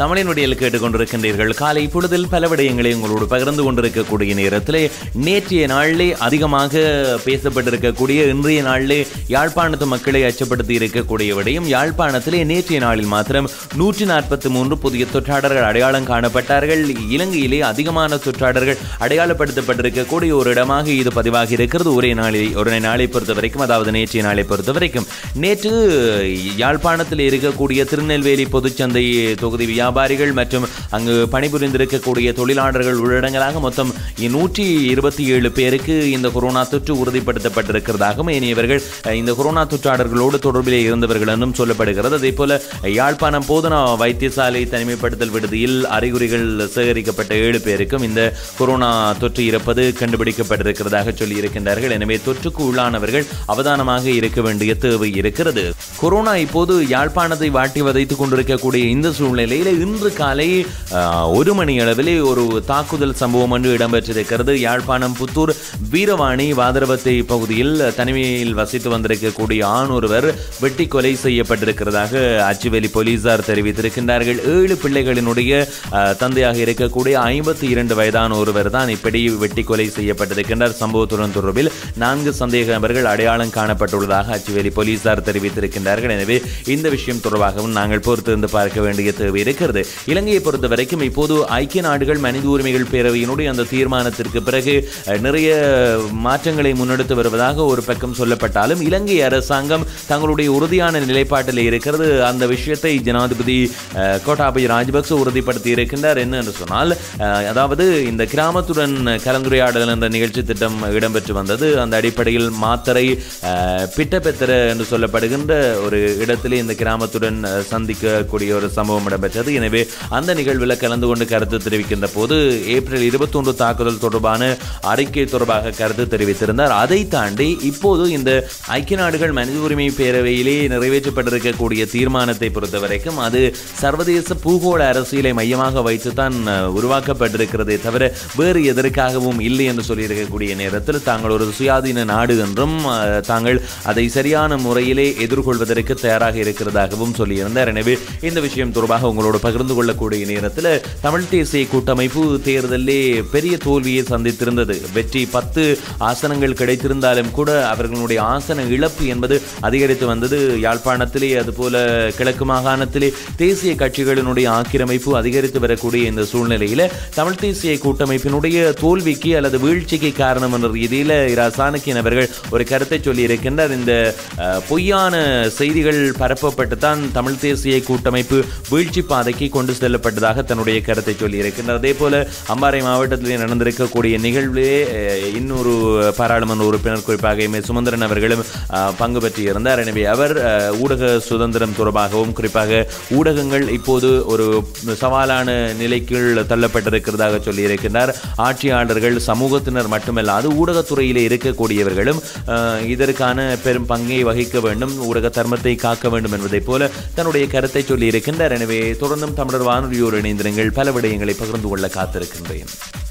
தமிழினுடைய கேட்டுக்கொண்டிருக்கின்றீர்கள் காலை பொழுதில் பல விடயங்களை உங்களோடு பகிர்ந்து கொண்டிருக்கக்கூடிய நேரத்திலே நேற்றைய நாளிலே அதிகமாக பேசப்பட்டிருக்கக்கூடிய இன்றைய நாளிலே யாழ்ப்பாணத்து மக்களை அச்சப்படுத்தி இருக்கக்கூடிய விடயம் யாழ்ப்பாணத்திலே நேற்றைய நாளில் மாத்திரம் நூற்றி நாற்பத்தி மூன்று புதிய தொற்றாளர்கள் அடையாளம் காணப்பட்டார்கள் இலங்கையிலே அதிகமான தொற்றாளர்கள் அடையாளப்படுத்தப்பட்டிருக்கக்கூடிய ஒரு இடமாக இது பதிவாகி இருக்கிறது ஒரே நாளில் ஒரு நாளை பொறுத்த வரைக்கும் அதாவது நேற்றைய நாளை பொறுத்த வரைக்கும் நேற்று யாழ்ப்பாணத்தில் இருக்கக்கூடிய திருநெல்வேலி பொதுச்சந்தை தொகுதி வியாபாரிகள் மற்றும் அங்கு பணிபுரிந்திருக்கக்கூடிய தொழிலாளர்கள் உள்ளடங்கலாக மொத்தம் நூற்றி இருபத்தி ஏழு பேருக்கு இந்த கொரோனா தொற்று உறுதிப்படுத்தப்பட்டிருக்கிறதாகவும் இனியவர்கள் அஹ், இந்த கொரோனா தொற்றாளர்களோடு தொடர்பிலே இருந்தவர்கள் என்றும் சொல்லப்படுகிறது அதே போல யாழ்ப்பாணம் போதனா வைத்தியசாலை தனிமைப்படுத்தல் விடுதியில் அறிகுறிகள் சேகரிக்கப்பட்ட ஏழு பேருக்கும் இந்த கொரோனா தொற்று இருப்பது கண்டுபிடிக்கப்பட்டிருக்கிறதாக சொல்லி இருக்கின்றார்கள் எனவே தொற்றுக்கு உள்ளானவர்கள் அவதானமாக இருக்க வேண்டிய தேவை இருக்கிறது கொரோனா இப்போது யாழ்ப்பாணத்தை வாட்டி வதைத்துக் கொண்டிருக்கக்கூடிய இந்த சூழ்நிலையில் இன்று காலை ஆஹ், ஒரு மணி அளவிலே ஒரு தாக்குதல் சம்பவம் ஒன்று இடம்பெற்றிருக்கிறது யாழ்ப்பாணம் புத்தூர் வீரவாணி வாதரவத்தை பகுதியில் தனிமையில் வசித்து வந்திருக்கக்கூடிய ஆண் ஒருவர் வெட்டி கொலை செய்யப்பட்டிருக்கிறதாக அச்சுவேலி போலீசார் தெரிவித்திருக்கின்றார்கள் ஏழு பிள்ளைகளினுடைய ஆஹ், தந்தையாக இருக்கக்கூடிய ஐம்பத்தி இரண்டு வயதான ஒருவர் தான் இப்படி வெட்டி கொலை செய்யப்பட்டிருக்கின்றார் சம்பவத்துடன் தொடர்பில் நான்கு சந்தேக நபர்கள் அடையாளம் காணப்பட்டுள்ளதாக அச்சுவேலி போலீசார் தெரிவித்திருக்கின்றார்கள் எனவே இந்த விஷயம் தொடர்பாகவும் நாங்கள் பொறுத்திருந்து பார்க்க வேண்டிய தேவை இருக்கிறது இலங்கையை பொறுத்த வரைக்கும் இப்போது ஐக்கிய நாடுகள் மனித உரிமைகள் பேரவையினுடைய அந்த தீர்மானத்திற்கு பிறகு அஹ், நிறைய மாற்றங்களை முன்னெடுத்து வருவதாக ஒரு பக்கம் சொல்லப்பட்டாலும் இலங்கை அரசாங்கம் தங்களுடைய உறுதியான நிலைப்பாட்டில் இருக்கிறது அந்த விஷயத்தை ஜனாதிபதி அஹ், கோட்டாபய ராஜபக்ச உறுதிப்படுத்தி இருக்கின்றார் என்ன என்று சொன்னால் அஹ், அதாவது இந்த கிராமத்துடன் கலந்துரையாடல் என்ற நிகழ்ச்சி திட்டம் இடம்பெற்று வந்தது அந்த அடிப்படையில் மாத்தரை அஹ், பிட்டபெத்தர என்று சொல்லப்படுகின்ற ஒரு இடத்திலே இந்த கிராமத்துடன் அஹ், சந்திக்கக்கூடிய ஒரு சம்பவம் இடம்பெற்றது எனவே அந்த நிகழ்வில் கலந்து கொண்டு கருத்து தெரிவிக்கின்ற போது ஏப்ரல் இருபத்தொன்று தாக்குதல் தொடர்பான அறிக்கை தொடர்பாக கருத்து தெரிவித்திருந்தார் அதை தாண்டி இப்போது இந்த ஐக்கிய நாடுகள் மனித உரிமை பேரவையிலே நிறைவேற்றப்பட்டிருக்கக்கூடிய தீர்மானத்தை பொறுத்த வரைக்கும் அது சர்வதேச பூகோள அரசியலை மையமாக வைத்துத்தான் அஹ், உருவாக்கப்பட்டிருக்கிறதே தவிர வேறு எதற்காகவும் இல்லை என்று சொல்லியிருக்கக்கூடிய நேரத்தில் தாங்கள் ஒரு சுயாதீன நாடு என்றும் அஹ், தாங்கள் அதை சரியான முறையிலே எதிர்கொள்வதற்கு தயாராக இருக்கிறதாகவும் சொல்லியிருந்தார் எனவே இந்த விஷயம் தொடர்பாக உங்களோடு பகிர்ந்து கொள்ளக்கூடிய நேரத்தில் தமிழ் தேசிய கூட்டமைப்பு தேர்தலிலே பெரிய தோல்வியை சந்தித்திருந்தது வெற்றி பத்து ஆசனங்கள் கிடைத்திருந்தாலும் கூட அவர்களுடைய ஆசன இழப்பு என்பது அதிகரித்து வந்தது யாழ்ப்பாணத்திலே அதுபோல கிழக்கு மாகாணத்திலே தேசிய கட்சிகளினுடைய ஆக்கிரமிப்பு அதிகரித்து வரக்கூடிய இந்த சூழ்நிலையில தமிழ் தேசிய கூட்டமைப்பினுடைய தோல்விக்கு அல்லது வீழ்ச்சிக்கு காரணம் என்ற ரீதியில் இரா சாணக்கியன் அவர்கள் ஒரு கருத்தை சொல்லி இருக்கின்றார் இந்த அஹ், பொய்யான செய்திகள் பரப்பப்பட்டு தான் தமிழ் தேசிய கூட்டமைப்பு வீழ்ச்சி பாதைக்கு கொண்டு செல்லப்பட்டதாக தன்னுடைய கருத்தை சொல்லி இருக்கின்றார் அதே போல அம்பாறை மாவட்டத்திலே நடந்திருக்கக்கூடிய நிகழ்விலே அஹ், இன்னொரு பாராளுமன்ற உறுப்பினர் குறிப்பாக எம் ஏ சுமந்திரன் அவர்களும் அஹ், பங்கு பெற்றிருந்தார் எனவே அவர் அஹ், ஊடக சுதந்திரம் தொடர்பாகவும் குறிப்பாக ஊடகங்கள் இப்போது ஒரு சவாலான நிலைக்குள் தள்ளப்பட்டிருக்கிறதாக சொல்லியிருக்கின்றார் ஆட்சியாளர்கள் சமூகத்தினர் மட்டுமல்லாது ஊடகத்துறையிலே இருக்கக்கூடியவர்களும் அஹ், இதற்கான பெரும் பங்கை வகிக்க வேண்டும் ஊடக தர்மத்தை காக்க வேண்டும் என்பதைப் போல தன்னுடைய கருத்தை சொல்லி இருக்கின்றார் எனவே தொடர்ந்தும் தமிழர் வானொலியோடு இணைந்திருங்கள் பல விடயங்களை பகிர்ந்து கொள்ள காத்திருக்கின்றேன்